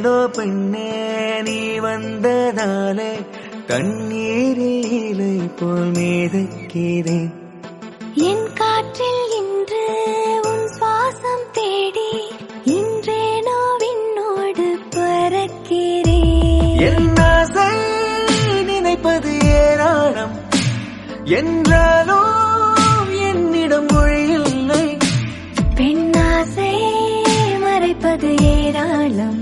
ஏனேனோ பெண்ணே நீ வந்ததாலே கண்ணீரில் இலை போல் மீதக்கிறேன் என் காற்றில் இன்று உன் சுவாசம் தேடி இன்றேனோ விண்ணோடு பறக்கிறேன் என் ஆசை நினைப்பது ஏராளம் என்றாலும் என்னிடம் மொழி இல்லை பெண்ணாசை மறைப்பது ஏராளம்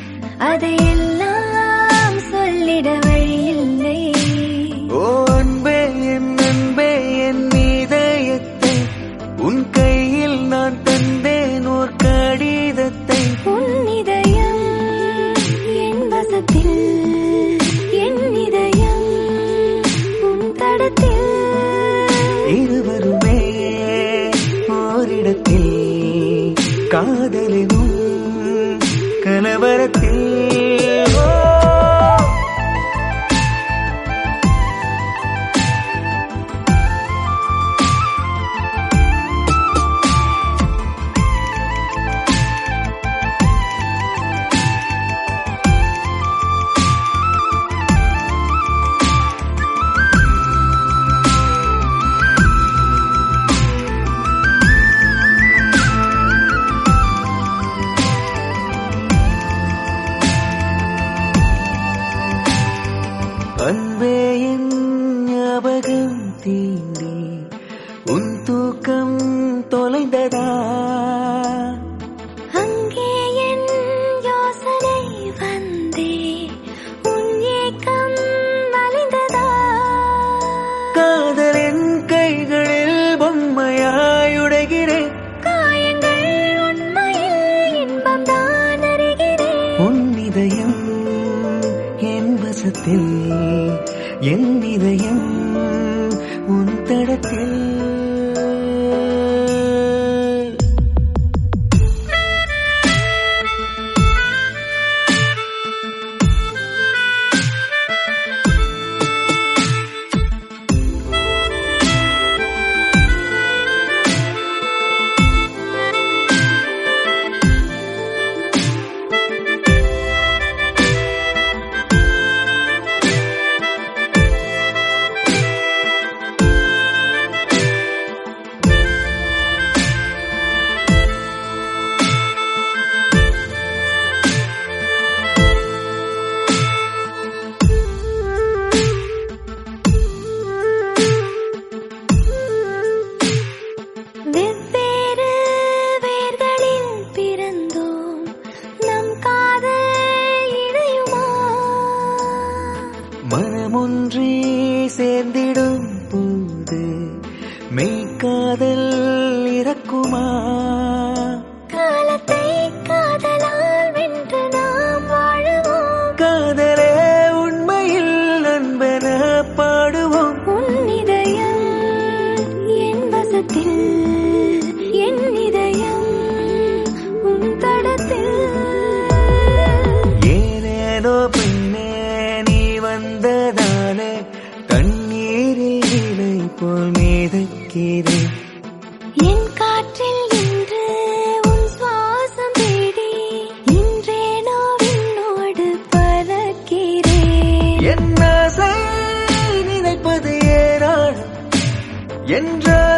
அதையெல்லாம் சொல்லிட வழியில்லை ஓ அன்பே என் அன்பே என் இதயத்தை உன் கையில் நான் தந்தேன் ஓர் கடிதத்தை உன் இதயம் என் வசத்தில் என் இதயம் உன் தடத்தில் இருவருமே ஓரிடத்தில் காதலினும் கலவரத்தில் ஓ அன்பே என் ஞாபகம் தீண்டி உன் தூக்கம் தொலைந்ததா அங்கே என் யோசனை வந்தே உன் ஏக்கம் வலிந்ததா காதலின் கைகளில் பொம்மையாயுடைகிறேன் காயங்கள் உண்மையில் இன்பம் தான் அறிகிறேன் உன் இதயம் என் வசத்தில் என் இதயம் உன் தடத்தில் வெவ்வேறு வேர்களில் பிறந்தோம் நம் காதல் இணையுமா மனமொன்றே சேர்ந்திடும் போது மெய்க்காதல் இறக்குமா காலத்தை காதலால் வென்று நாம் வாழுவோம் காதலே உண்மையில் நண்பன பாடுவோம் உன் இதயம் என் வசத்தில் என் இதயம் உன் தடத்தில் ஏனேனோ பெண்ணே நீ வந்ததாலே கண்ணீரில் இலை போல் மீதக்கிறேன் என் காற்றில் இன்று உன் சுவாசம் தேடி இன்றேனோ விண்ணோடு பறக்கிறேன் என் ஆசை நினைப்பது ஏராளம் என்றால்